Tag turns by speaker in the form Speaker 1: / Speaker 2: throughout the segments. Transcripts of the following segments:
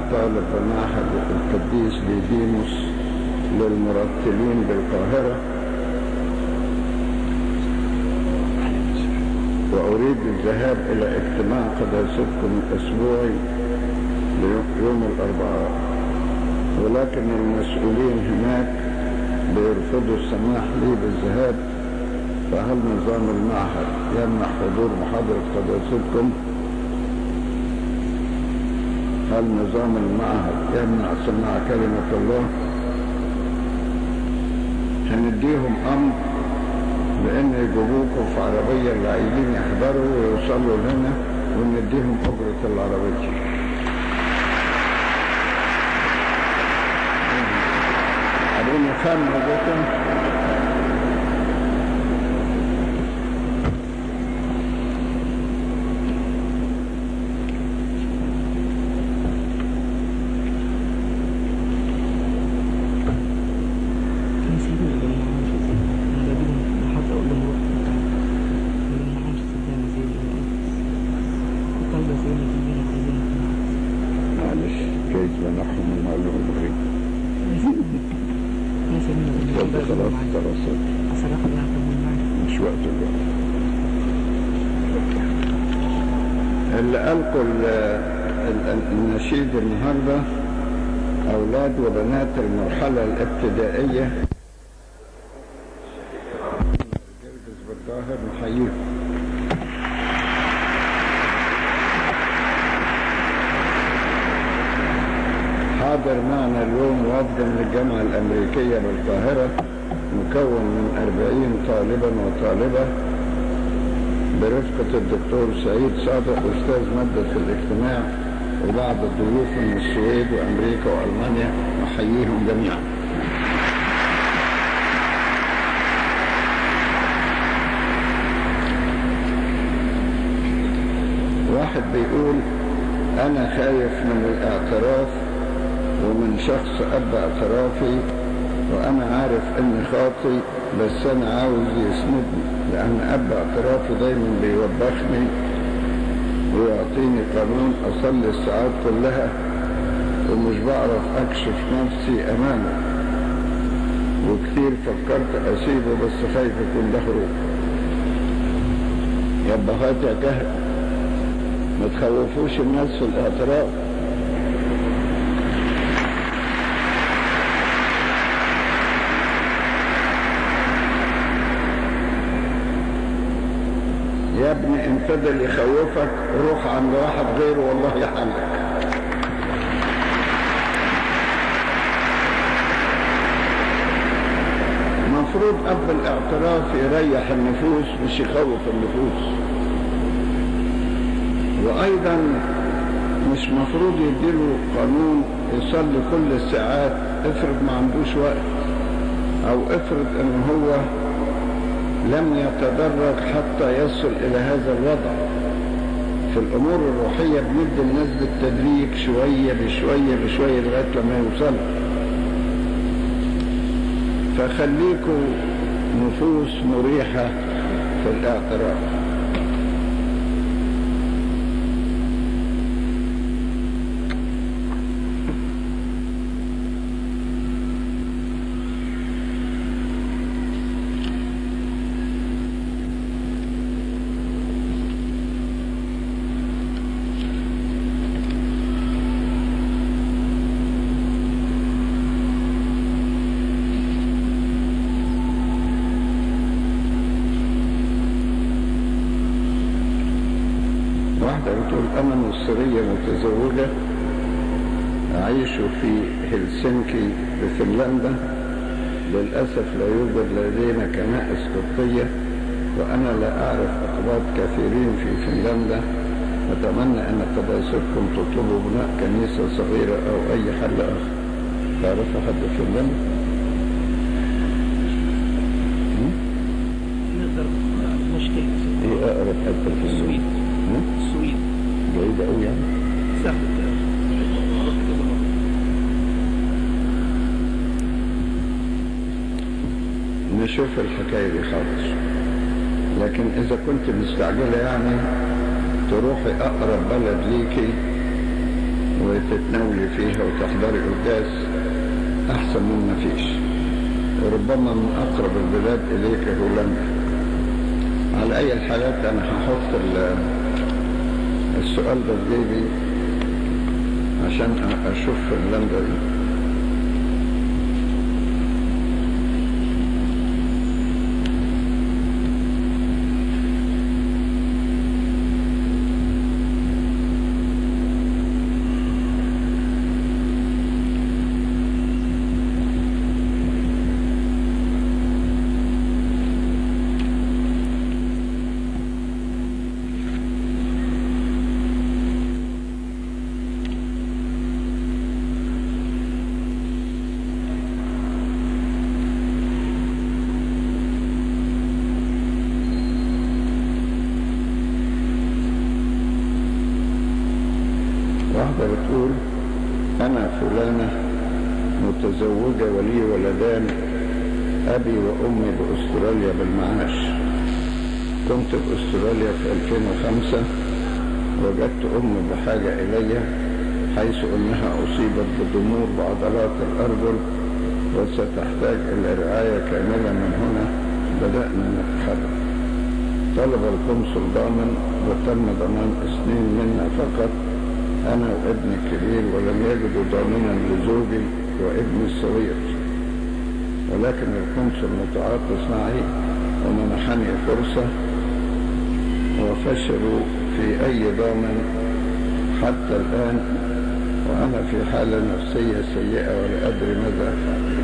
Speaker 1: طالب بمعهد القديس ديديموس للمرتلين بالقاهرة وأريد الذهاب إلى اجتماع قداستكم الأسبوعي يوم الأربعاء ولكن المسؤولين هناك بيرفضوا السماح لي بالذهاب فهل نظام المعهد يمنع حضور محاضرة قداستكم هل نظام المعهد يمنع سماع كلمة الله هنديهم أمر بأن يجيبوكم في عربية اللي عايزين يحضروا ويوصلوا لنا ونديهم أجرة العربية أبونا فهم موجودكم
Speaker 2: كان سيدنا اللي ما عملش زي انا بجيبهم حتى اقول لهم روح اللي ما عملش صدقني زي اللي كنت عايزه زي اللي كلنا عايزين
Speaker 1: معلش جايز منحهم المعلومة الغريب
Speaker 2: يا سيدنا اللي
Speaker 1: اتفضل خلاص دراسات
Speaker 2: صراحة اللي هكمل معاك
Speaker 1: مش وقت الوقت اللي ألقوا ال- ال- النشيد النهارده أولاد وبنات المرحلة الابتدائية جرجس بالظاهر نحييهم حاضر معنا اليوم وفد من الجامعة الأمريكية بالقاهرة مكون من 40 طالبا وطالبة برفقة الدكتور سعيد صادق أستاذ مادة الاجتماع وبعض الضيوف من السويد وأمريكا وألمانيا نحييهم جميعا واحد بيقول أنا خايف من الاعتراف ومن شخص أب اعترافي وأنا عارف إني خاطي بس أنا عاوز يسندني لأن أب اعترافي دايما بيوبخني ويعطيني قانون أصلي الساعات كلها ومش بعرف أكشف نفسي أمامه وكتير فكرت أسيبه بس خايف يكون ده هروب يبقى هات يا كهل ما تخوفوش الناس في الاعتراف يا ابني ان فضل يخوفك روح عند واحد غيره والله يحلك المفروض اب الاعتراف يريح النفوس مش يخوف النفوس وايضا مش مفروض يديله قانون يصلي كل الساعات افرض ما عندوش وقت او افرض ان هو لم يتدرج حتى يصل الى هذا الوضع في الامور الروحية بندي الناس بالتدريج شوية بشوية بشوية لغاية لما يوصلوا فخليكوا نفوس مريحة في الاعتراف واحدة بتقول أنا مصرية متزوجة أعيش في هلسنكي بفنلندا للأسف لا يوجد لدينا كنائس قبطية وأنا لا أعرف أقباط كثيرين في فنلندا أتمنى أن قداستكم تطلبوا بناء كنيسة صغيرة أو أي حل آخر تعرف حد في فنلندا؟
Speaker 2: نقدر مشكلة
Speaker 1: إيه أقرب حتة في
Speaker 2: السويد
Speaker 1: هم؟
Speaker 2: السويد
Speaker 1: بعيدة أوي يعني
Speaker 2: سهل
Speaker 1: نشوف الحكاية دي خالص لكن إذا كنت مستعجلة يعني تروحي أقرب بلد ليكي وتتناولي فيها وتحضري قداس أحسن من ما فيش وربما من أقرب البلاد إليك هولندا على أي الحالات أنا هحط ال- السؤال ده في جيبي عشان أ- أشوف هولندا دي واحدة بتقول أنا فلانة متزوجة ولي ولدان أبي وأمي بأستراليا بالمعاش كنت بأستراليا في 2005 وجدت أمي بحاجة إلي حيث أنها أصيبت بضمور بعضلات الأرجل وستحتاج إلى رعاية كاملة من هنا بدأنا نتحرك طلب القنصل ضامن وتم ضمان اثنين منا فقط أنا وابني الكبير ولم يجدوا ضامنا لزوجي وابني الصغير ولكن القنصل متعاطف معي ومنحني فرصة وفشلوا في أي ضامن حتى الآن وأنا في حالة نفسية سيئة ولا أدري ماذا أفعل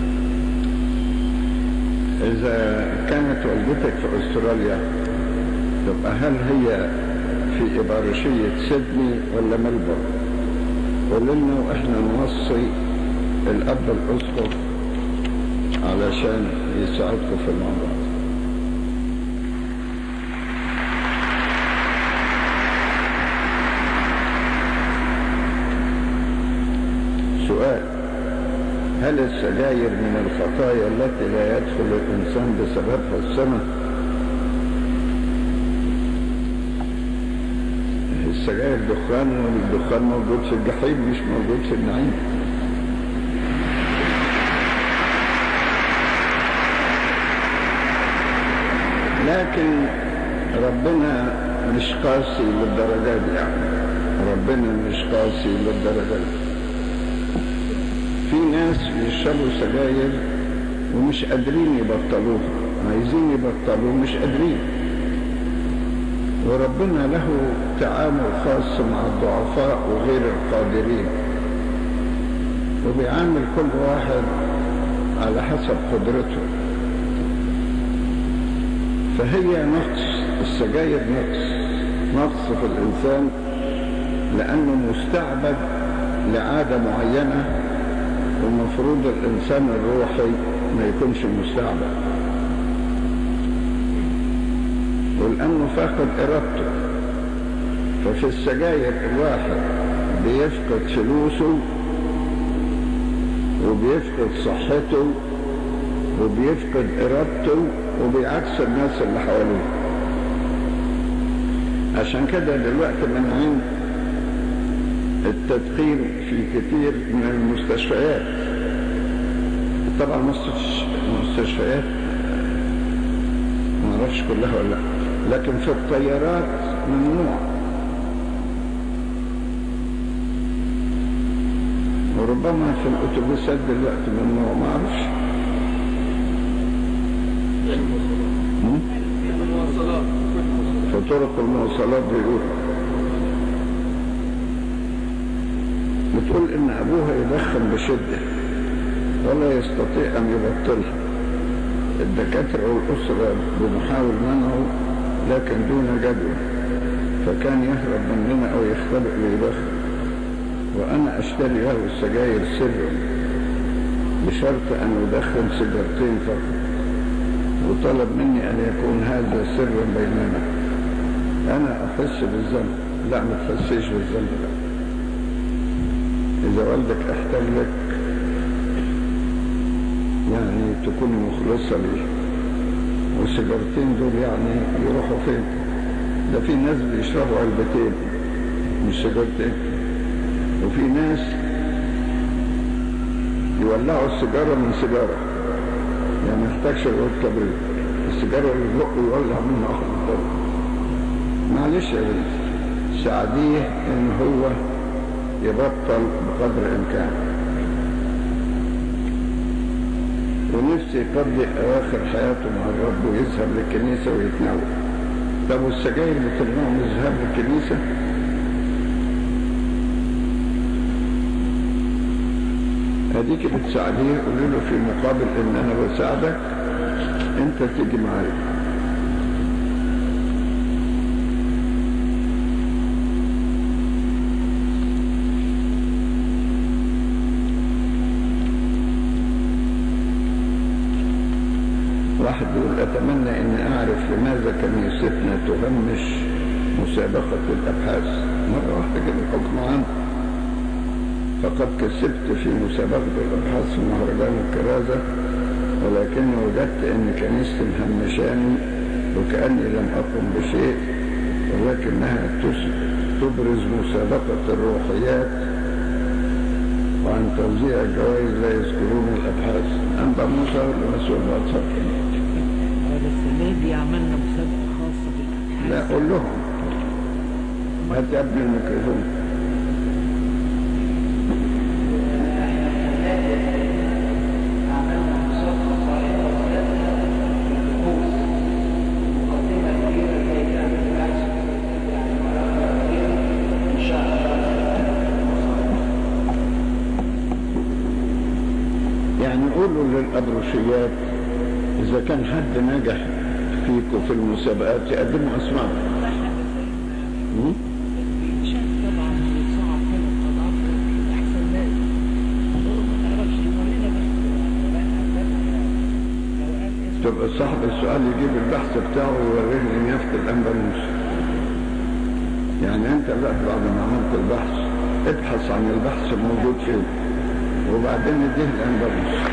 Speaker 1: إذا كانت والدتك في أستراليا تبقى هل هي في إبارشية سيدني ولا ملبورن قول لنا وإحنا نوصي الأب الأسقف علشان يساعدكم في الموضوع ده. سؤال هل السجاير من الخطايا التي لا يدخل الإنسان بسببها السماء؟ السجاير دخان والدخان موجود في الجحيم مش موجود في النعيم لكن ربنا مش قاسي للدرجة دي يعني ربنا مش قاسي للدرجة دي في ناس بيشربوا سجاير ومش قادرين يبطلوها عايزين يبطلوا مش قادرين وربنا له تعامل خاص مع الضعفاء وغير القادرين وبيعامل كل واحد على حسب قدرته فهي نقص السجاير نقص نقص في الإنسان لأنه مستعبد لعادة معينة ومفروض الإنسان الروحي ما يكونش مستعبد ولأنه فاقد إرادته ففي السجاير الواحد بيفقد فلوسه وبيفقد صحته وبيفقد إرادته وبيعكس الناس اللي حواليه عشان كده دلوقتي منعين التدخين في كتير من المستشفيات طبعا مستش- المستشفيات ما اعرفش كلها ولا لا لكن في الطيارات ممنوع وربما في الاتوبيسات دلوقتي ممنوع ما اعرفش هم؟ في طرق المواصلات بيقول بتقول ان ابوها يدخن بشدة ولا يستطيع ان يبطلها الدكاترة والاسرة بمحاول منعه لكن دون جدوى فكان يهرب مننا او يختبئ ليدخن وانا اشتري له السجاير سرا بشرط ان يدخن سيجارتين فقط وطلب مني ان يكون هذا سرا بيننا انا احس بالذنب لا ما تحسيش بالذنب لا اذا والدك احتاج لك يعني تكون مخلصة ليه والسيجارتين دول يعني يروحوا فين ده في ناس بيشربوا علبتين مش سيجارتين وفي ناس يولعوا السيجارة من سيجارة يعني ما يحتاجش العود كبريت السيجارة اللي في بقه يولع منها أخر معلش يا بنتي ساعديه ان هو يبطل بقدر الامكان ونفسي يقضي اواخر حياته مع الرب ويذهب للكنيسة ويتناول طب والسجاير بتمنعه من الذهاب للكنيسة هديك بتساعديه قولي له في مقابل ان انا بساعدك انت تيجي معايا واحد يقول أتمنى أن أعرف لماذا كنيستنا تهمش مسابقة الأبحاث مرة واحدة كده الحكم عنه فقد كسبت في مسابقة الأبحاث في مهرجان الكرازة ولكني وجدت أن كنيستي مهمشاني وكأني لم أقم بشيء ولكنها تبرز مسابقة الروحيات وعن توزيع الجوائز لا يذكرون الأبحاث أنبا موسى ولا مسؤول الأطفال
Speaker 2: هذا السنة دي عملنا مسابقة خاصة بالأبحاث
Speaker 1: لا قول لهم هات يا ابني الميكروفون يعني قولوا للأبروشيات إذا كان حد نجح فيكم في المسابقات يقدموا أسماء م?
Speaker 2: طبعا بيتصعب ثلاث أضعاف أحسن ناس ما تعرفش يورينا بس
Speaker 1: تبقى صاحب السؤال يجيب البحث بتاعه ويوريه لنيافة الأنبا موسى يعني أنت لا بعد ما عملت البحث ابحث عن البحث موجود فين وبعدين اديه الأنبا موسى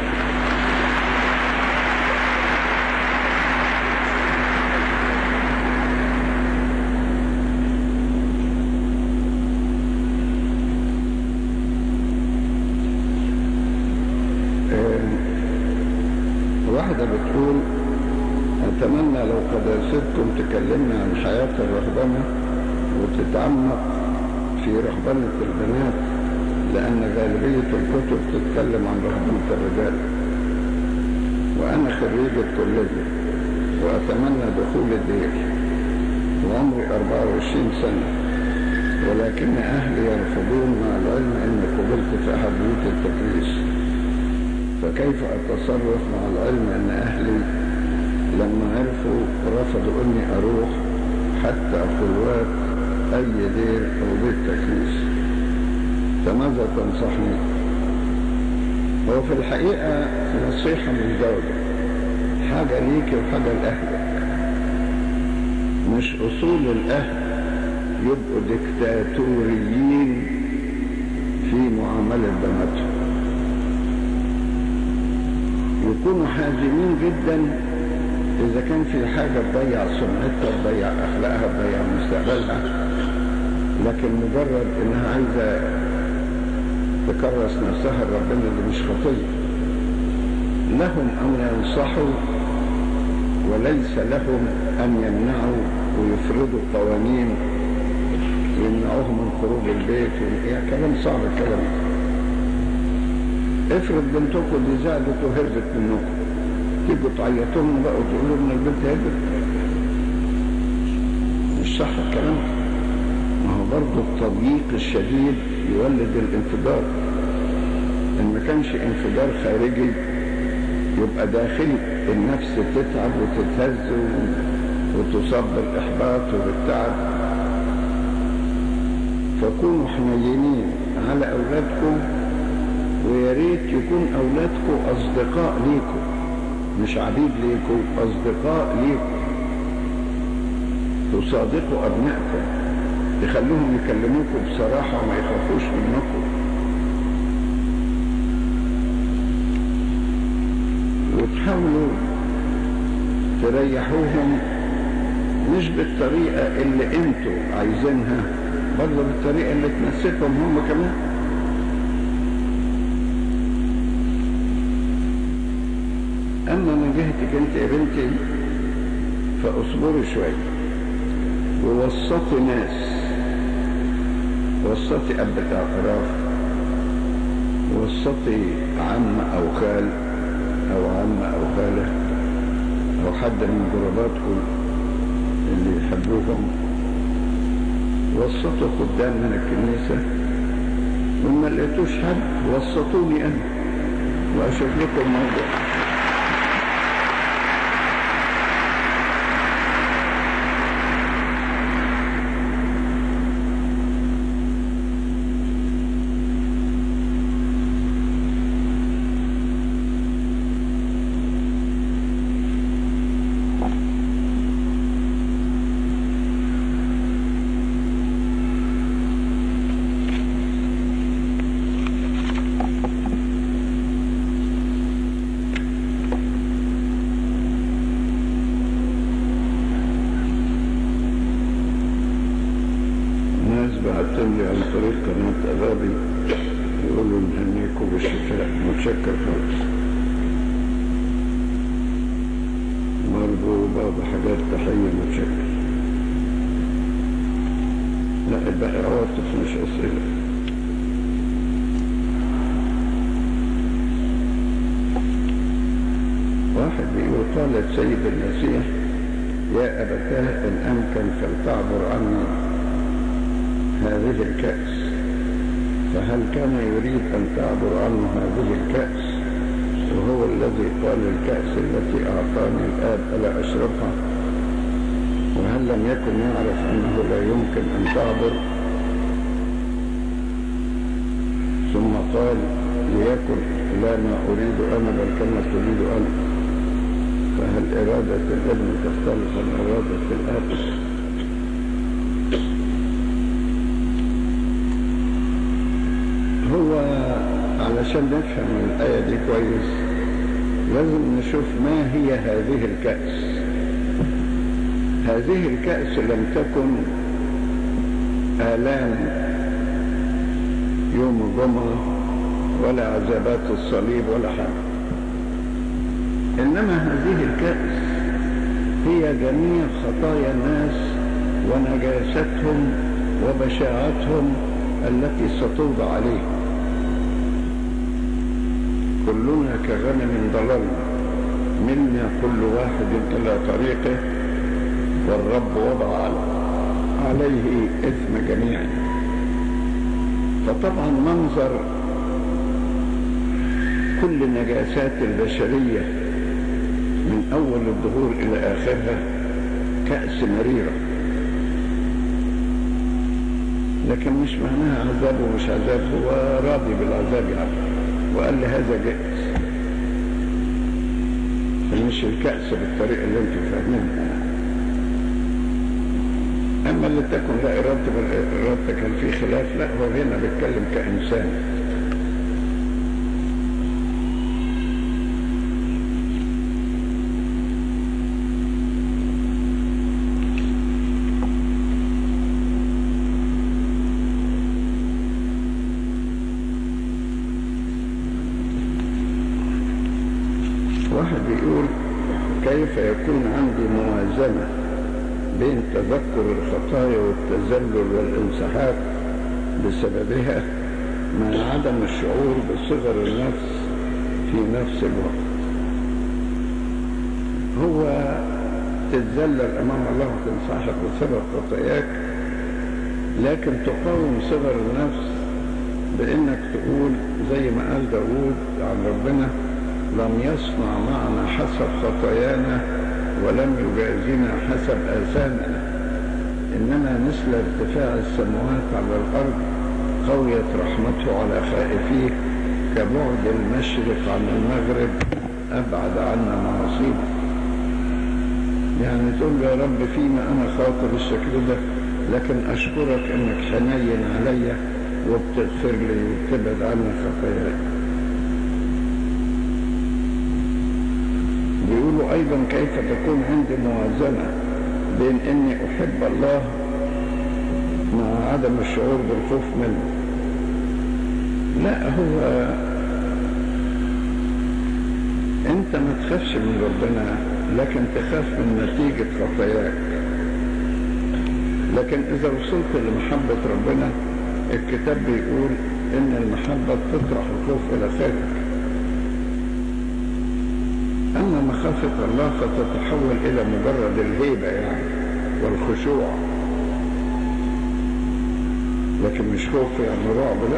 Speaker 1: واحدة بتقول أتمنى لو قداستكم تكلمنا عن حياة الرهبنة وتتعمق في رهبنة البنات لأن غالبية الكتب تتكلم عن رهبنة الرجال وأنا خريج الكلية وأتمنى دخول الدير وعمري 24 سنة ولكن أهلي يرفضون مع العلم أني قبلت في أحد بيوت التكريس فكيف أتصرف مع العلم أن أهلي لما عرفوا رفضوا أني أروح حتى خلوات أي دير أو بيت تكريس فماذا تنصحني؟ هو في الحقيقة نصيحة مزدوجة حاجة ليك وحاجة لأهلك مش أصول الأهل يبقوا ديكتاتوريين في معاملة بناتهم يكونوا حازمين جدا إذا كان في حاجة تضيع سمعتها تضيع أخلاقها تضيع مستقبلها لكن مجرد إنها عايزة تكرس نفسها لربنا اللي مش خطية لهم أن ينصحوا وليس لهم أن يمنعوا ويفرضوا قوانين ويمنعوهم من خروج البيت يعني كلام صعب الكلام افرض بنتكم دي زعلت وهربت منكم تيجوا تعيطوهم بقى وتقولوا ان البنت هربت مش صح الكلام ما هو برضه التضييق الشديد يولد الانفجار ان ما كانش انفجار خارجي يبقى داخلي النفس تتعب وتتهز وتصاب بالاحباط وبالتعب فكونوا حنينين على اولادكم ويا ريت يكون اولادكم اصدقاء ليكم مش عبيد ليكم اصدقاء ليكم تصادقوا ابنائكم تخلوهم يكلموكم بصراحة وما يخافوش منكم وتحاولوا تريحوهم مش بالطريقة اللي انتوا عايزينها برضه بالطريقة اللي تناسبهم هم كمان أما من جهتك أنت يا بنتي فاصبري شوية ووسطي ناس وسطي أب الاعتراف وسطي عم أو خال أو عم أو خالة أو حد من قرباتكم اللي يحبوهم وسطوا خدام من الكنيسة وما لقيتوش حد وسطوني أنا وأشوف لكم موضوع ناس بعتم لي عن طريق قناة أبابي يقولوا نهنيكم بالشفاء متشكر خالص برضو بعض حاجات تحية متشكر لا الباقي عواطف مش أسئلة واحد بيقول قال السيد المسيح يا أبتاه إن أمكن فلتعبر عني هذه الكأس فهل كان يريد أن تعبر عنه هذه الكأس وهو الذي قال الكأس التي أعطاني الآب ألا أشربها وهل لم يكن يعرف أنه لا يمكن أن تعبر ثم قال ليكن لا ما أريد أنا بل كما تريد أنت فهل إرادة الابن تختلف عن إرادة الآب هو علشان نفهم الآية دي كويس لازم نشوف ما هي هذه الكأس هذه الكأس لم تكن آلام يوم الجمعة ولا عذابات الصليب ولا حاجة إنما هذه الكأس هي جميع خطايا الناس ونجاستهم وبشاعتهم التي ستوضع عليهم كلنا كغنم ضللنا منا كل واحد إلى طريقه والرب وضع عليه إثم جميعا فطبعا منظر كل نجاسات البشرية من أول الظهور إلى آخرها كأس مريرة لكن مش معناها عذاب ومش عذاب هو راضي بالعذاب يعني وقال لي هذا جائز فمش الكأس بالطريقة اللي انتم فاهمينها أما اللي تكن لا إرادة بالإرادة كان في خلاف لا هو هنا بيتكلم كإنسان واحد بيقول كيف يكون عندي موازنة بين تذكر الخطايا والتذلل والانسحاب بسببها مع عدم الشعور بصغر النفس في نفس الوقت هو تتذلل امام الله وتنصحك بسبب خطاياك لكن تقاوم صغر النفس بانك تقول زي ما قال داوود عن ربنا لم يصنع معنا حسب خطايانا ولم يجازنا حسب آثامنا إنما مثل ارتفاع السماوات على الأرض قويت رحمته على خائفيه كبعد المشرق عن المغرب أبعد عنا معاصينا يعني تقول له يا رب فيما أنا خاطر بالشكل ده لكن أشكرك أنك حنين عليا وبتغفر لي وبتبعد عني خطاياي بيقولوا أيضا كيف تكون عندي موازنة بين أني أحب الله مع عدم الشعور بالخوف منه لا هو انت ما تخافش من ربنا لكن تخاف من نتيجة خطاياك لكن اذا وصلت لمحبة ربنا الكتاب بيقول ان المحبة تطرح الخوف الى خارج اما مخافة الله فتتحول الى مجرد الهيبة يعني والخشوع لكن مش خوف يعني رعب لا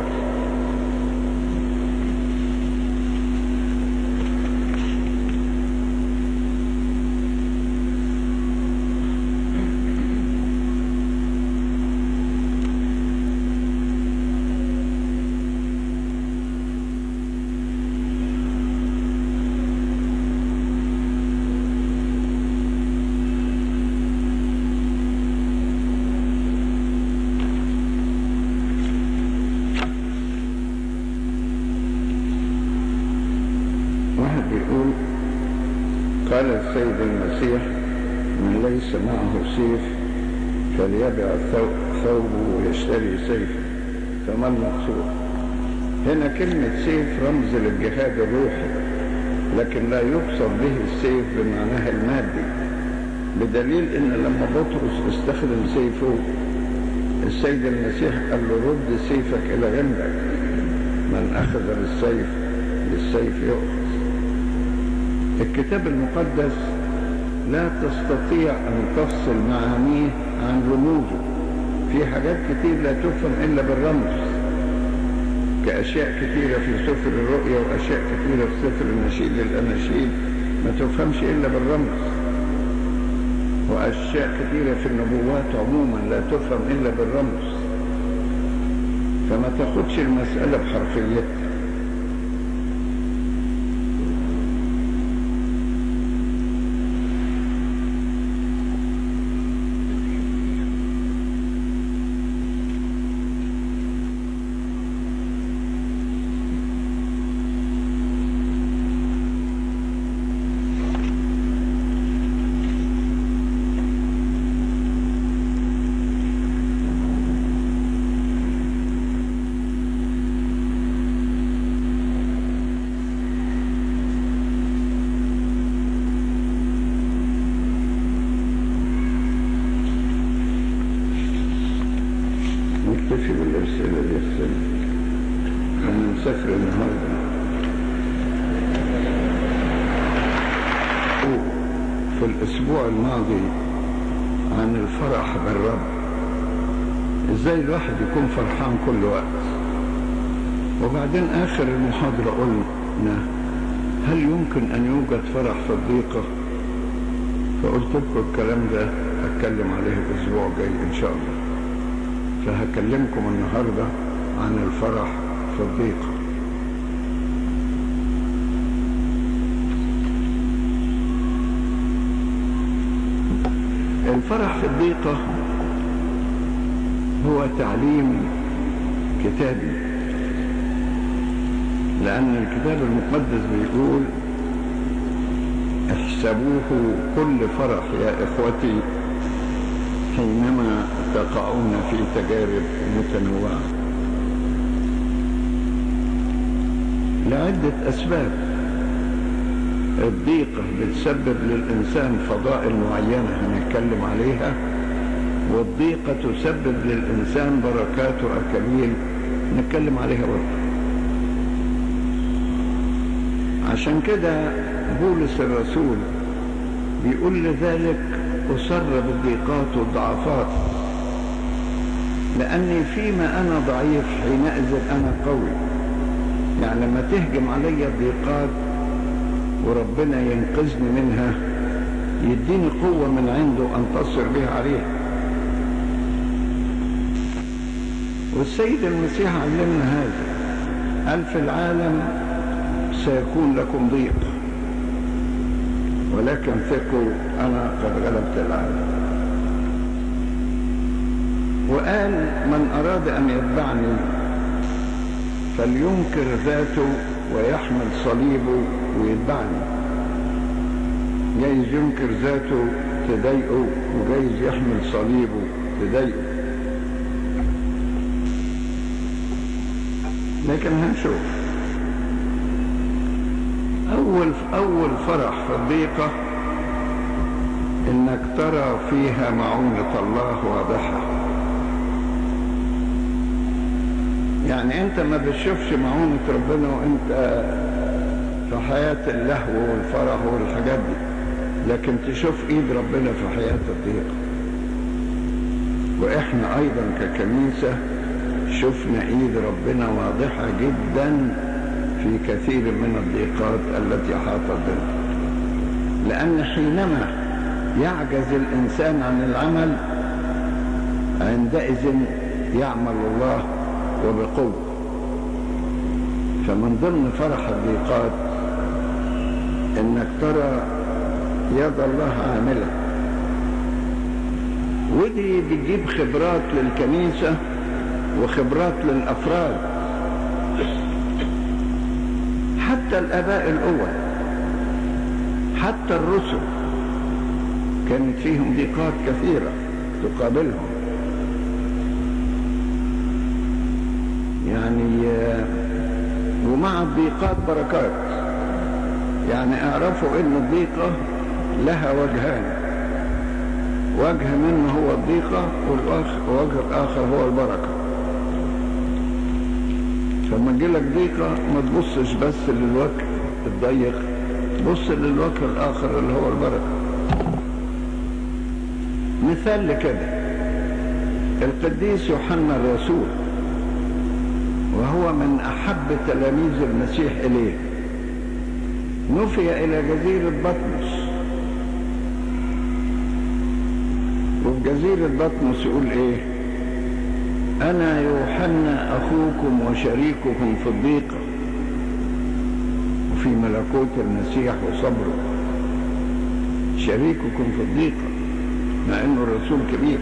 Speaker 1: واحد بيقول قال السيد المسيح من ليس معه سيف فليبع ثو- ثوبه ويشتري سيفا فما المقصود هنا كلمة سيف رمز للجهاد الروحي لكن لا يقصد به السيف بمعناها المادي بدليل ان لما بطرس استخدم سيفه السيد المسيح قال له رد سيفك الى جنبك من اخذ بالسيف بالسيف يؤخذ الكتاب المقدس لا تستطيع ان تفصل معانيه عن رموزه في حاجات كتير لا تفهم الا بالرمز كاشياء كثيره في سفر الرؤيا واشياء كثيره في سفر النشيد للاناشيد ما تفهمش الا بالرمز واشياء كثيره في النبوات عموما لا تفهم الا بالرمز فما تاخدش المساله بحرفيتها نكتفي بالأرسالة دي أحسن أنا مسافر النهاردة في الأسبوع الماضي عن الفرح بالرب إزاي الواحد يكون فرحان كل وقت وبعدين آخر المحاضرة قلنا هل يمكن أن يوجد فرح في الضيقة فقلت لكم الكلام ده هتكلم عليه الأسبوع الجاي إن شاء الله فهكلمكم النهاردة عن الفرح في الضيقة الفرح في الضيقة هو تعليم كتابي لأن الكتاب المقدس بيقول احسبوه كل فرح يا إخوتي حينما تقعون في تجارب متنوعة لعدة أسباب الضيقة بتسبب للإنسان فضائل معينة هنتكلم عليها والضيقة تسبب للإنسان بركات وأكاليل نتكلم عليها برضه عشان كده بولس الرسول بيقول لذلك أسر بالضيقات والضعفات لأني فيما أنا ضعيف حينئذ أنا قوي يعني لما تهجم علي الضيقات وربنا ينقذني منها يديني قوة من عنده أنتصر بها عليها والسيد المسيح علمنا هذا قال في العالم سيكون لكم ضيق ولكن ثقوا أنا قد غلبت العالم وقال من أراد أن يتبعني فلينكر ذاته ويحمل صليبه ويتبعني جايز ينكر ذاته تضايقه وجايز يحمل صليبه تضايقه لكن هنشوف أول أول فرح في الضيقة إنك ترى فيها معونة الله واضحة يعني أنت ما بتشوفش معونة ربنا وأنت في حياة اللهو والفرح والحاجات دي لكن تشوف إيد ربنا في حياة الضيقة وإحنا أيضا ككنيسة شفنا إيد ربنا واضحة جدا في كثير من الضيقات التي حاطت بنا لأن حينما يعجز الإنسان عن العمل عندئذ يعمل الله وبقوة فمن ضمن فرح الضيقات انك ترى يد الله عاملة ودي بتجيب خبرات للكنيسة وخبرات للأفراد حتى الآباء الأول حتى الرسل كانت فيهم ضيقات كثيرة تقابلهم يعني ومع الضيقات بركات يعني اعرفوا ان الضيقة لها وجهان وجه منه هو الضيقة والوجه الآخر هو البركة فلما تجيلك ضيقة ما تبصش بس للوجه الضيق بص للوجه الآخر اللي هو البركة مثال لكده القديس يوحنا الرسول وهو من أحب تلاميذ المسيح إليه نفي إلى جزيرة بطمس وفي جزيرة بطمس يقول إيه أنا يوحنا أخوكم وشريككم في الضيقة وفي ملكوت المسيح وصبره شريككم في الضيقة مع أنه الرسول كبير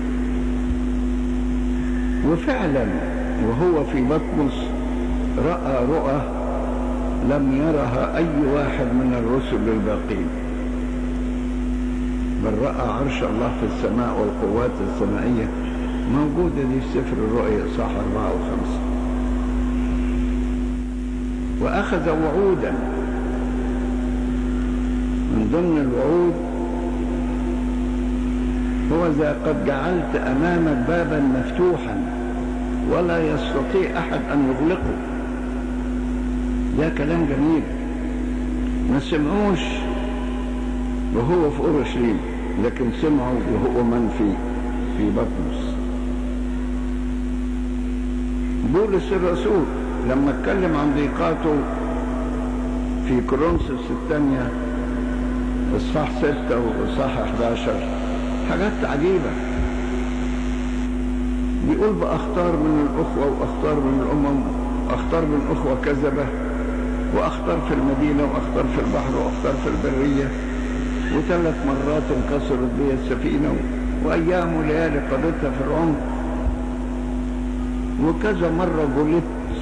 Speaker 1: وفعلا وهو في بطمس رأى رؤى لم يرها أي واحد من الرسل الباقين بل رأى عرش الله في السماء والقوات السمائية موجودة دي في سفر الرؤيا صح أربعة وخمسة وأخذ وعودا من ضمن الوعود هو ذا قد جعلت أمامك بابا مفتوحا ولا يستطيع أحد أن يغلقه ده كلام جميل ما سمعوش وهو في أورشليم لكن سمعوا وهو من في في بطمس بولس الرسول لما اتكلم عن ضيقاته في كورنثوس الثانية اصحاح ستة واصحاح 11 حاجات عجيبة بيقول بأختار من الأخوة وأختار من الأمم وأختار من أخوة كذبة وأختار في المدينة وأختار في البحر وأختار في البرية وثلاث مرات انكسرت بي السفينة وأيام وليالي قضيتها في العمر وكذا مرة جلدت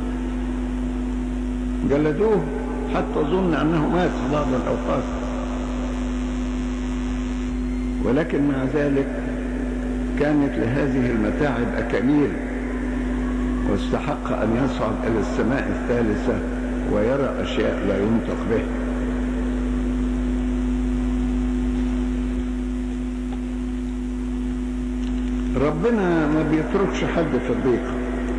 Speaker 1: جلدوه حتى ظن أنه مات في بعض الأوقات ولكن مع ذلك كانت لهذه المتاعب أكاليل واستحق أن يصعد إلى السماء الثالثة ويرى أشياء لا ينطق به ربنا ما بيتركش حد في الضيقة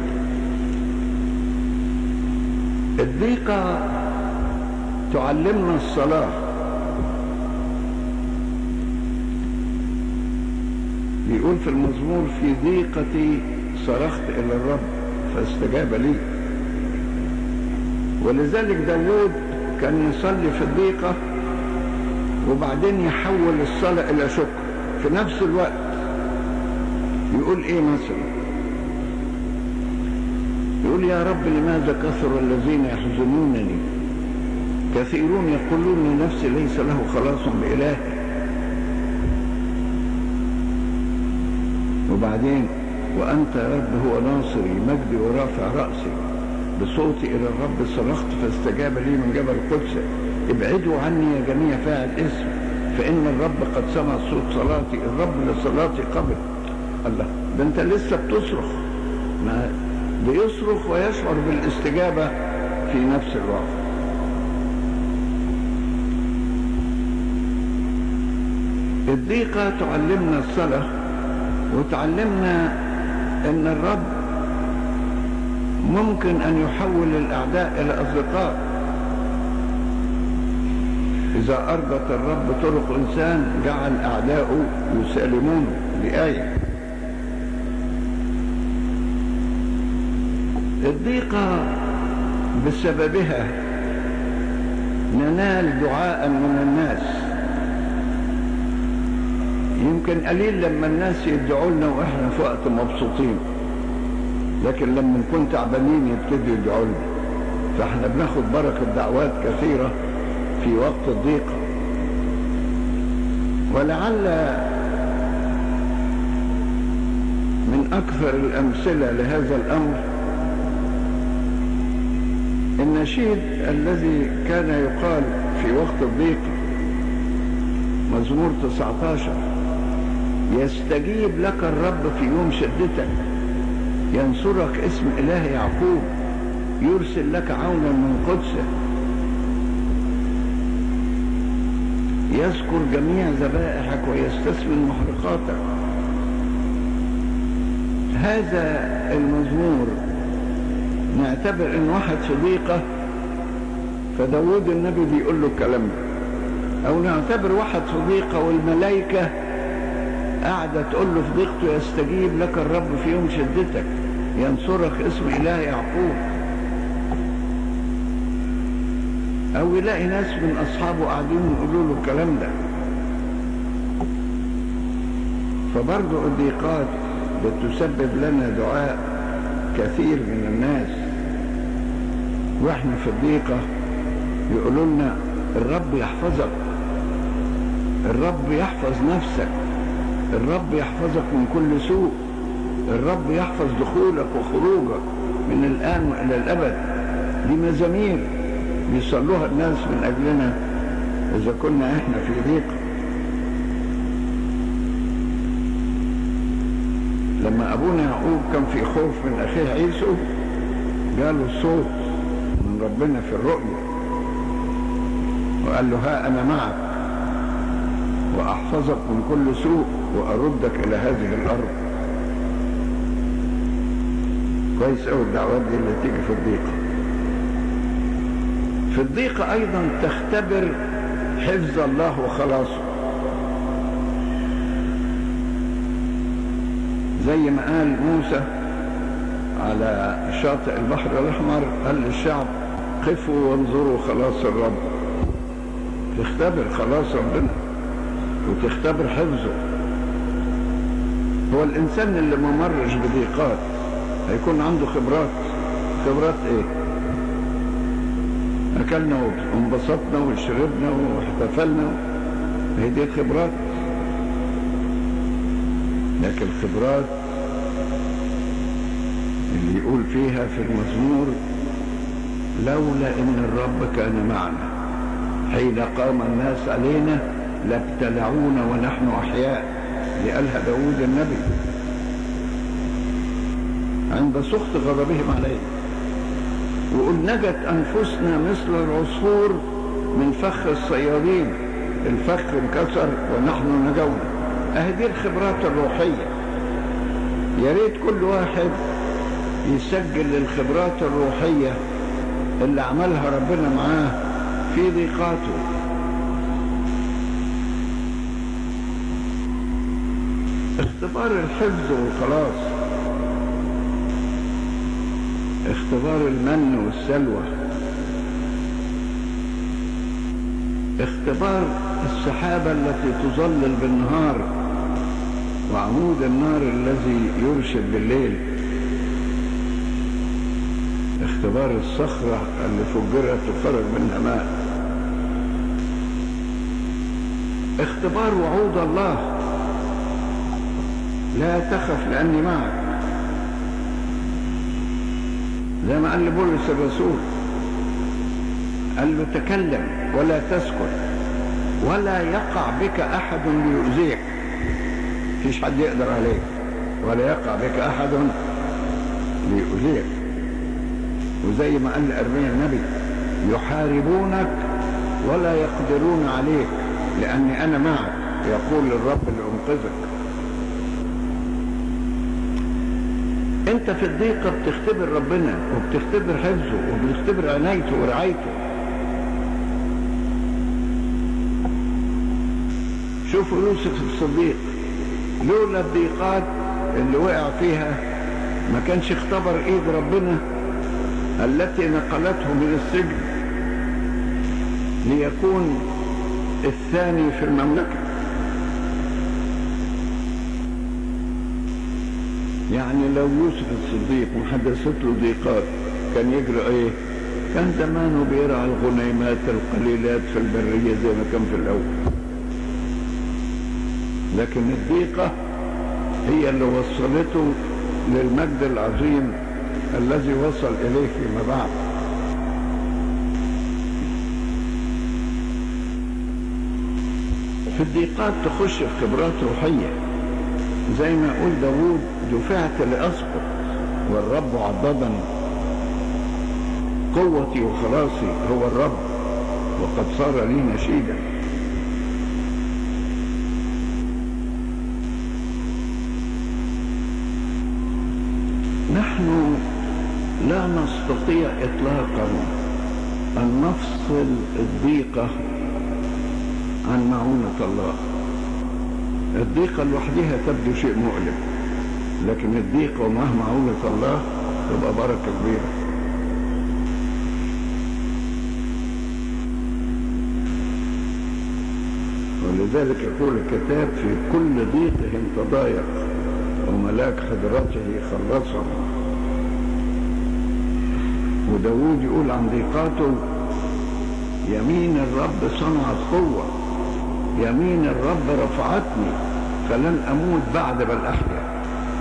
Speaker 1: الضيقة تعلمنا الصلاة بيقول في المزمور في ضيقتي صرخت إلى الرب فاستجاب لي ولذلك داود كان يصلي في الضيقة وبعدين يحول الصلاة إلى شكر في نفس الوقت يقول إيه مثلا يقول يا رب لماذا كثر الذين يحزنونني كثيرون يقولون لنفسي ليس له خلاص بإله وبعدين وأنت يا رب هو ناصري مجدي ورافع رأسي بصوتي إلى الرب صرخت فاستجاب لي من جبل القدس ابعدوا عني يا جميع فاعل اسم فإن الرب قد سمع صوت صلاتي الرب لصلاتي قبل الله ده أنت لسه بتصرخ ما بيصرخ ويشعر بالاستجابة في نفس الوقت الضيقة تعلمنا الصلاة وتعلمنا ان الرب ممكن ان يحول الاعداء الى اصدقاء اذا ارضت الرب طرق انسان جعل اعداؤه يسالمونه لآية الضيقة بسببها ننال دعاء من الناس يمكن قليل لما الناس يدعوا لنا واحنا في وقت مبسوطين لكن لما نكون تعبانين يبتدوا يدعوا لنا فاحنا بناخد بركة دعوات كثيرة في وقت الضيقة ولعل من أكثر الأمثلة لهذا الأمر النشيد الذي كان يقال في وقت الضيق مزمور 19 يستجيب لك الرب في يوم شدتك ينصرك اسم إله يعقوب يرسل لك عونا من قدسه يذكر جميع ذبائحك ويستثمن محرقاتك هذا المزمور نعتبر ان واحد في ضيقه فداود النبي بيقول له الكلام ده او نعتبر واحد في ضيقه والملائكه قاعده تقول له في ضيقته يستجيب لك الرب في يوم شدتك ينصرك اسم اله يعقوب او يلاقي ناس من اصحابه قاعدين يقولوا له الكلام ده فبرضه الضيقات بتسبب لنا دعاء كثير من الناس واحنا في الضيقه يقولوا لنا الرب يحفظك الرب يحفظ نفسك الرب يحفظك من كل سوء الرب يحفظ دخولك وخروجك من الآن وإلى الأبد دي مزامير بيصلوها الناس من أجلنا إذا كنا إحنا في ضيق لما أبونا يعقوب كان في خوف من أخيه عيسو جاله صوت من ربنا في الرؤيا وقال له ها أنا معك وأحفظك من كل سوء وأردك إلى هذه الأرض كويس أوي الدعوات دي اللي تيجي في الضيقة في الضيقة أيضا تختبر حفظ الله وخلاصه زي ما قال موسى على شاطئ البحر الأحمر قال للشعب قفوا وانظروا خلاص الرب تختبر خلاص ربنا وتختبر حفظه هو الإنسان اللي ما مرش بضيقات هيكون عنده خبرات خبرات ايه اكلنا وانبسطنا وشربنا واحتفلنا هي دي الخبرات لكن الخبرات اللي يقول فيها في المزمور لولا ان الرب كان معنا حين قام الناس علينا لابتلعونا ونحن احياء دي قالها داود النبي عند سخط غضبهم عليه وقل نجت أنفسنا مثل العصفور من فخ الصيادين الفخ انكسر ونحن نجونا اهي دي الخبرات الروحية يا ريت كل واحد يسجل الخبرات الروحية اللي عملها ربنا معاه في ضيقاته اختبار الحفظ والخلاص اختبار المن والسلوى اختبار السحابة التي تظلل بالنهار وعمود النار الذي يرشد بالليل اختبار الصخرة اللي فجرت وخرج منها ماء اختبار وعود الله لا تخف لأني معك زي ما قال لبولس الرسول قال له تكلم ولا تسكت ولا يقع بك احد ليؤذيك مفيش حد يقدر عليك ولا يقع بك احد ليؤذيك وزي ما قال ارميا النبي يحاربونك ولا يقدرون عليك لاني انا معك يقول للرب اللي انقذك انت في الضيقة بتختبر ربنا وبتختبر حفظه وبتختبر عنايته ورعايته شوفوا يوسف الصديق لولا الضيقات اللي وقع فيها ما كانش اختبر ايد ربنا التي نقلته من السجن ليكون الثاني في المملكة يعني لو يوسف الصديق محدثت له ضيقات كان يجري ايه كان زمانه بيرعى الغنيمات القليلات في البرية زي ما كان في الأول لكن الضيقة هي اللي وصلته للمجد العظيم الذي وصل إليه فيما بعد في الضيقات تخش في خبرات روحية زي ما يقول داوود دفعت لأسقط والرب عضدني قوتي وخلاصي هو الرب وقد صار لي نشيدا نحن لا نستطيع اطلاقا ان نفصل الضيقه عن معونه الله الضيقه لوحدها تبدو شيء مؤلم لكن الضيقه ومعها معونه الله تبقى بركه كبيره ولذلك يقول الكتاب في كل ضيقهم تضايق وملاك حضرته خلصهم وداود يقول عن ضيقاته يمين الرب صنعت قوة يمين الرب رفعتني فلن أموت بعد بل أحيا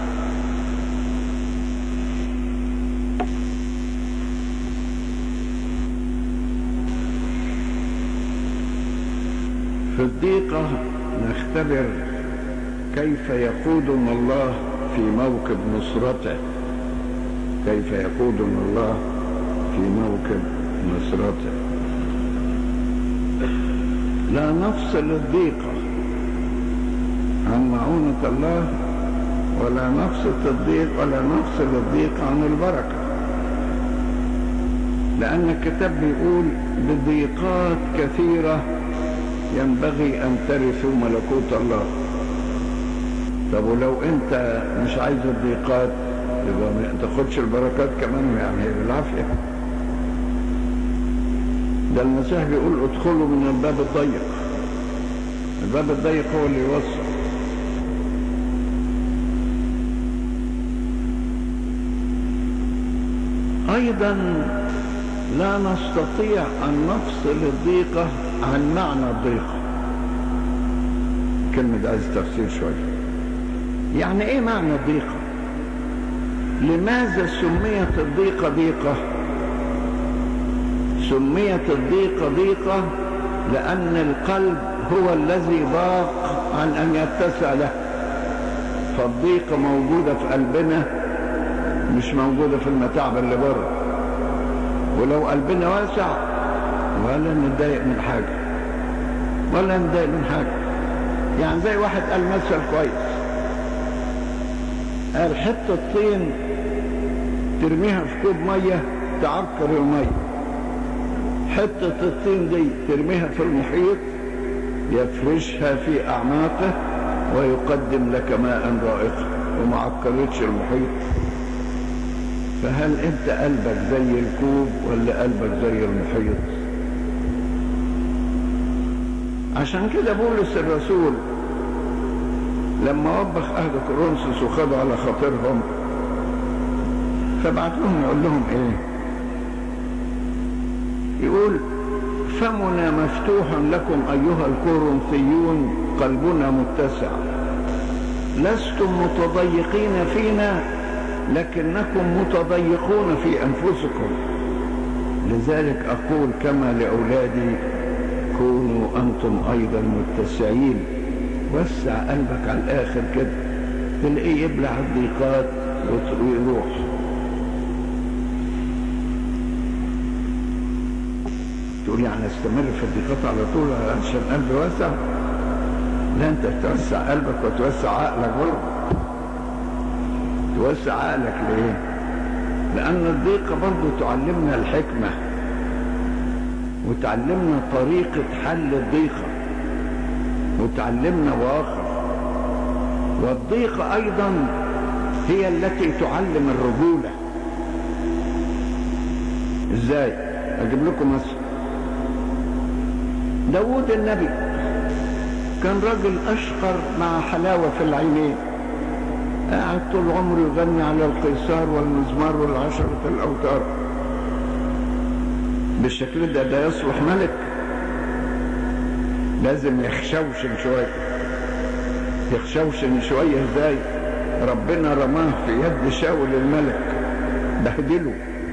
Speaker 1: في الضيقة نختبر كيف يقودنا الله في موكب نصرته كيف يقودنا الله في موكب نصرته لا نفصل الضيقة عن معونة الله ولا نفصل الضيق ولا نفصل الضيق عن البركة لأن الكتاب بيقول بضيقات كثيرة ينبغي أن ترثوا ملكوت الله طب ولو أنت مش عايز الضيقات يبقى ما تاخدش البركات كمان يعني هي بالعافية ده المسيح بيقول ادخلوا من الباب الضيق الباب الضيق هو اللي يوصل أيضا لا نستطيع أن نفصل الضيقة عن معنى الضيقة كلمة عايز تفسير شوية يعني ايه معنى الضيقة لماذا سميت الضيقة ضيقة سميت الضيقة ضيقة لأن القلب هو الذي ضاق عن أن يتسع له فالضيقة موجودة في قلبنا مش موجودة في المتاعب اللي بره ولو قلبنا واسع ولا نتضايق من حاجة ولا نتضايق من حاجة يعني زي واحد قال مثل كويس قال حتة طين ترميها في كوب مية تعكر المية حتة الطين دي ترميها في المحيط يفرشها في أعماقه ويقدم لك ماء رائقا وما عكرتش المحيط فهل انت قلبك زي الكوب ولا قلبك زي المحيط عشان كده بولس الرسول لما وبخ اهل كورنثوس وخدوا على خاطرهم فبعت لهم يقول لهم ايه يقول فمنا مفتوحا لكم ايها الكورنثيون قلبنا متسع لستم متضيقين فينا لكنكم متضيقون في انفسكم لذلك اقول كما لاولادي كونوا انتم ايضا متسعين وسع قلبك على الاخر كده تلاقيه يبلع الضيقات ويروح تقول يعني استمر في الضيقات على طول عشان قلبي واسع لا انت توسع قلبك وتوسع عقلك برضه توسع عقلك ليه لان الضيقه برضه تعلمنا الحكمه وتعلمنا طريقه حل الضيقه وتعلمنا واخر والضيقه ايضا هي التي تعلم الرجوله ازاي اجيب لكم مثل داود النبي كان راجل اشقر مع حلاوه في العينين قاعد طول عمره يغني على القيصار والمزمار والعشرة الأوتار بالشكل ده ده يصلح ملك لازم يخشوشن شوية يخشوشن شوية ازاي ربنا رماه في يد شاول الملك بهدله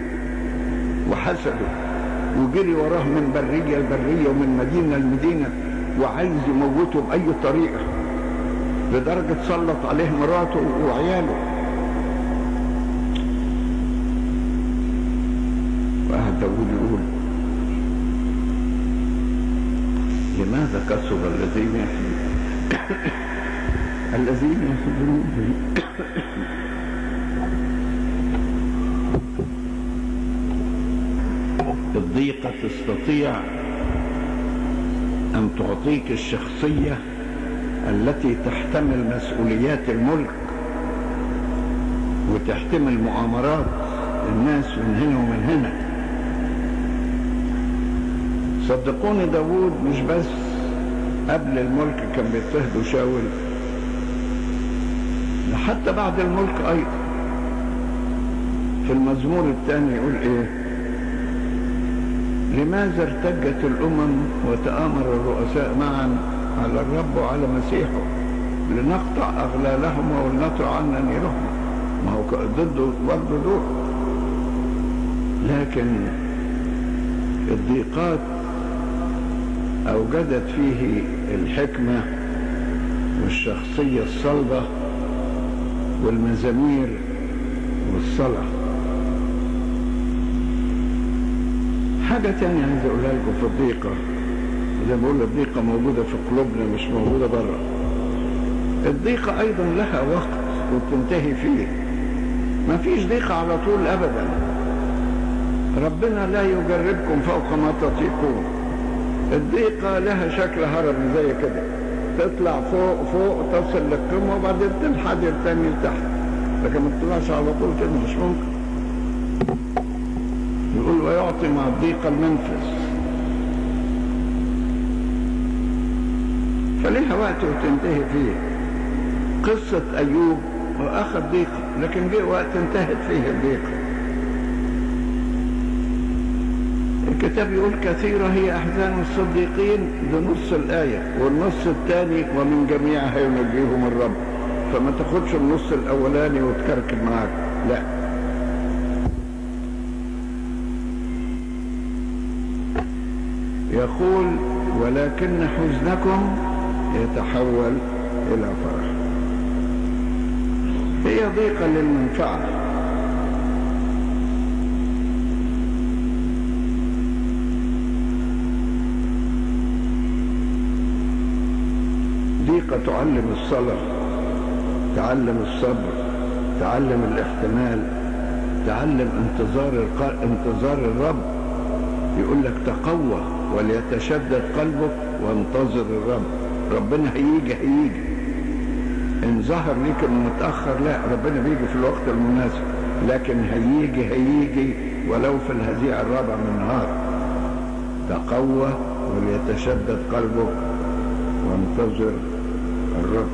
Speaker 1: وحسده وجري وراه من برية لبرية ومن مدينة لمدينة وعايز يموته بأي طريقة لدرجة سلط عليه مراته وعياله وقعد داود يقول لماذا كسر الذين يحبون الذين يحبون الضيقة تستطيع أن تعطيك الشخصية التي تحتمل مسؤوليات الملك وتحتمل مؤامرات الناس من هنا ومن هنا صدقوني داوود مش بس قبل الملك كان بيضطهد وشاول حتى بعد الملك ايضا في المزمور الثاني يقول ايه لماذا ارتجت الامم وتآمر الرؤساء معا على الرب وعلى مسيحه لنقطع اغلالهم ولنطع عنا نيرهم ما هو ضده برضه دول لكن الضيقات اوجدت فيه الحكمه والشخصيه الصلبه والمزامير والصلاه حاجه تانية عايز اقولها لكم في الضيقه زي ما بقول الضيقه موجوده في قلوبنا مش موجوده بره الضيقه ايضا لها وقت وبتنتهي فيه ما فيش ضيقه على طول ابدا ربنا لا يجربكم فوق ما تطيقون الضيقة لها شكل هرمي زي كده تطلع فوق فوق تصل للقمة وبعدين تنحدر تاني لتحت لكن ما تطلعش على طول كده مش ممكن يقول ويعطي مع الضيقة المنفذ فليها وقت وتنتهي فيه قصة أيوب وأخذ ضيقة لكن جه وقت انتهت فيه الضيقة الكتاب يقول كثيرة هي أحزان الصديقين ده نص الآية والنص الثاني ومن جميعها ينجيهم الرب فما تاخدش النص الأولاني وتكركب معاك لا يقول ولكن حزنكم يتحول إلى فرح هي ضيقة للمنفعة ضيقة تعلم الصلاة تعلم الصبر تعلم الاحتمال تعلم انتظار الق... انتظار الرب يقول لك تقوى وليتشدد قلبك وانتظر الرب ربنا هيجي هيجي ان ظهر ليك انه متاخر لا ربنا بيجي في الوقت المناسب لكن هيجي هيجي ولو في الهزيع الرابع من النهار تقوى وليتشدد قلبك وانتظر الرب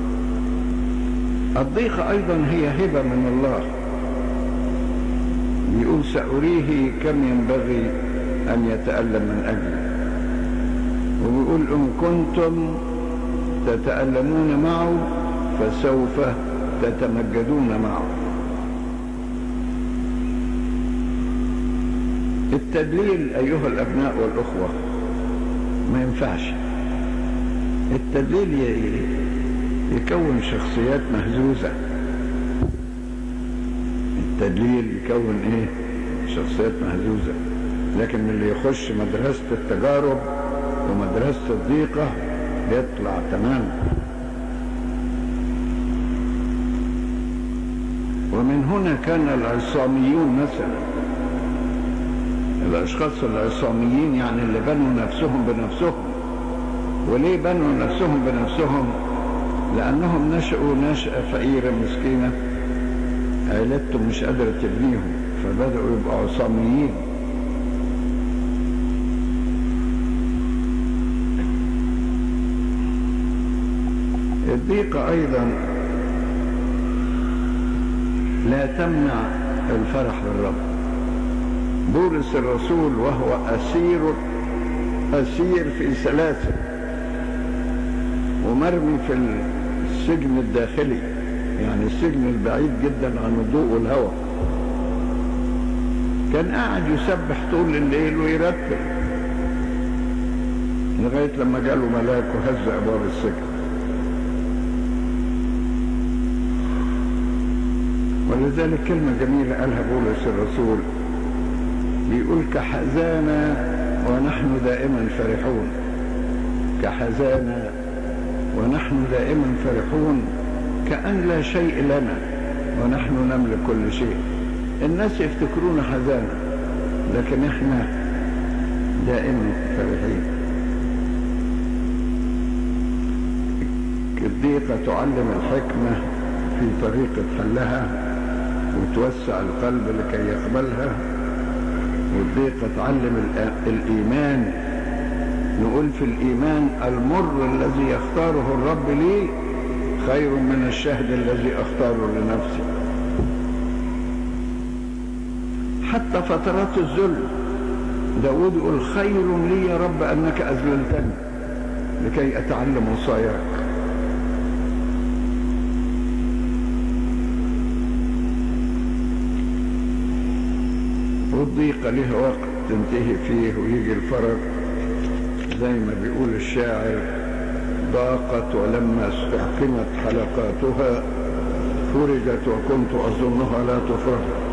Speaker 1: الضيقة أيضا هي هبة من الله يقول سأريه كم ينبغي أن يتألم من أجلي وبيقول إن كنتم تتألمون معه فسوف تتمجدون معه التدليل أيها الأبناء والأخوة ما ينفعش التدليل يكون شخصيات مهزوزة التدليل يكون ايه شخصيات مهزوزة لكن اللي يخش مدرسة التجارب ومدرسة الضيقة يطلع تمام ومن هنا كان العصاميون مثلا الأشخاص العصاميين يعني اللي بنوا نفسهم بنفسهم وليه بنوا نفسهم بنفسهم لأنهم نشأوا نشأة فقيرة مسكينة عائلتهم مش قادرة تبنيهم فبدأوا يبقوا عصاميين الضيقة أيضا لا تمنع الفرح بالرب بولس الرسول وهو أسير أسير في سلاسل ومرمي في السجن الداخلي يعني السجن البعيد جدا عن الضوء والهواء كان قاعد يسبح طول الليل ويرتب لغاية لما جاله ملاك وهز أبواب السجن ولذلك كلمة جميلة قالها بولس الرسول بيقول كحزانة ونحن دائما فرحون كحزانة ونحن دائما فرحون كأن لا شيء لنا ونحن نملك كل شيء الناس يفتكرون حزانة لكن احنا دائما فرحين الضيقة تعلم الحكمة في طريقة حلها وتوسع القلب لكي يقبلها والضيقة تعلم الإيمان نقول في الإيمان المر الذي يختاره الرب لي خير من الشهد الذي أختاره لنفسي حتى فترات الذل داود يقول خير لي يا رب أنك أذللتني لكي أتعلم وصاياك والضيقة لها وقت تنتهي فيه ويجي الفرج زي ما بيقول الشاعر ضاقت ولما استحكمت حلقاتها فرجت وكنت أظنها لا تفرج